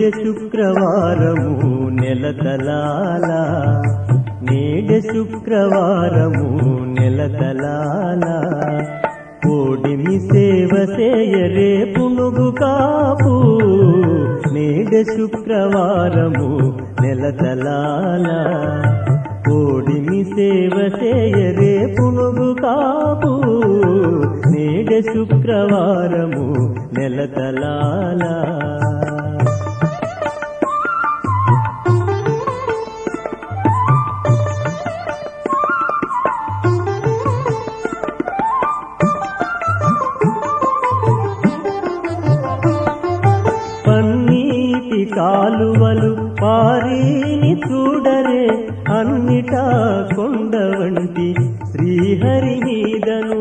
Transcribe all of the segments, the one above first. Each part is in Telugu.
నేడె శుక్రవారము నెలతలాల నేడె శుక్రవారము నెలతలాల కోడిమి సేవ చేయరే పునుగు కాపు నేడె శుక్రవారము నెలతలాల కోడిమి సేవ చేయరే పునుగు కాపు నేడె శుక్రవారము నెలతలాల పన్నీటి కాలువలు పారీని చూడరే అన్నిటా కొండ వంటి శ్రీహరి మీదను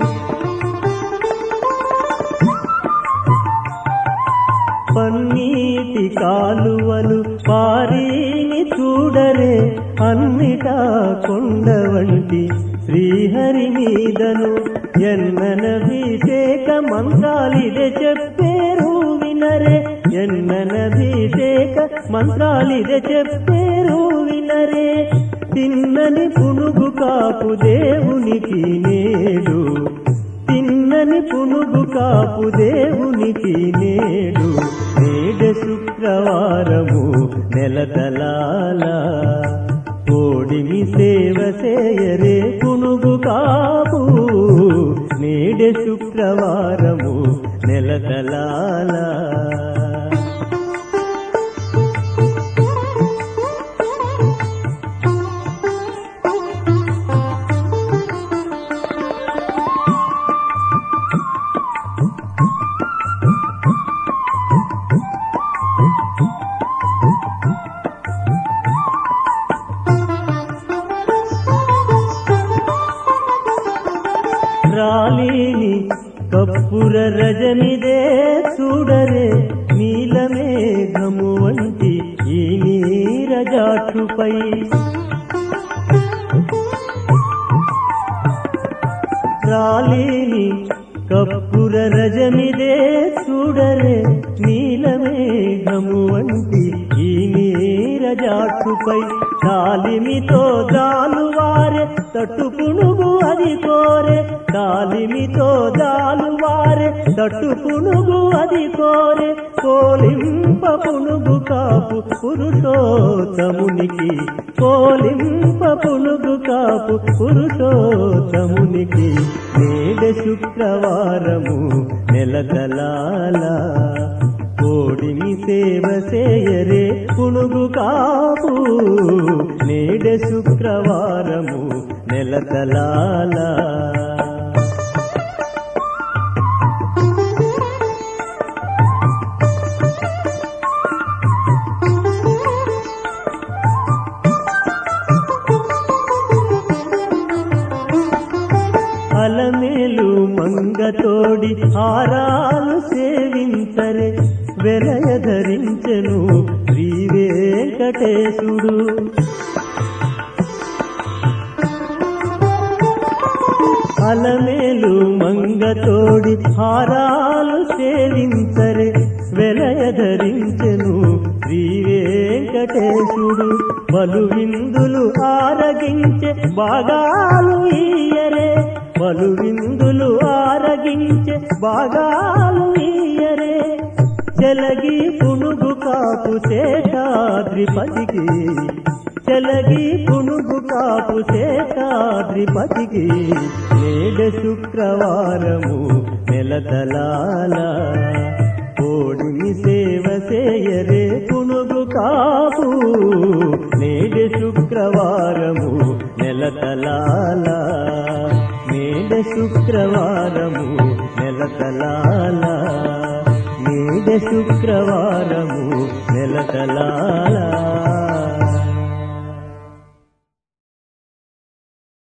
పన్నీటి కాలువలు పారీని చూడరే అన్నిటా కొండ వంటి శ్రీహరి మీదను ఎన్ననభిషేక మంత్రాలిదే చెప్పేరు వినరే ఎన్ననభిషేక మంత్రాలిదే చెప్పేరు వినరే తిన్నని పునుగు కాపు దేవునికి నేడు తిన్నని పునుగు కాపు దేవునికి నేడు నేడ శుక్రవారము నెలతలాల కోడిమి సేవ చేయరే పునుగు కాపు నేడ శుక్రవారము నెలతలాల రాలిని కప్పుర రజనిదే చూడరే నీలమేఘము వంటి ఈ నీరజాటుపై రాలిని కప్పుర రజనిదే చూడరే నీలమేఘము వంటి ఈ నీరజాటుపై కాలిమితో జాలువారే తట్టు పునుగు అది కోరే కాలిమితో జాలువారే తట్టు పునుగు అది కోరే కోలింప పునుగు కాపు పురుషోత్తమునికి కోలింప పునుగు కాపు పురుషోత్తమునికి నేడ శుక్రవారము నెలతలాల కోడిని సేవ చేయరే పునుగు కాపు నేడ శుక్రవారము నెలతలాల అలమేలు మంగతోడి హారాలు సేవించరే వెలయ ధరించెను శ్రీ వెంకటేశుడు అలమేలు మంగతోడి హారాలు సేవించరే వెలయ ధరించెను శ్రీ వెంకటేశుడు పలు విందులు ఆరగించే భాగాలు ఈయరే పలు విందులు ఆరగించే భాగాలు ఈయరే చెలగి పునుగు కాపు శేషాద్రిపతికి చెలగి పునుగు కాపు శేషాద్రిపతికి నేడ శుక్రవారము నెలతలాల కోడిని సేవ చేయరే పునుగు కాపు నేడ శుక్రవారము నెలతలాల నేడ శుక్రవారము నెలతలాల నేడ శుక్రవారము నెలతలాల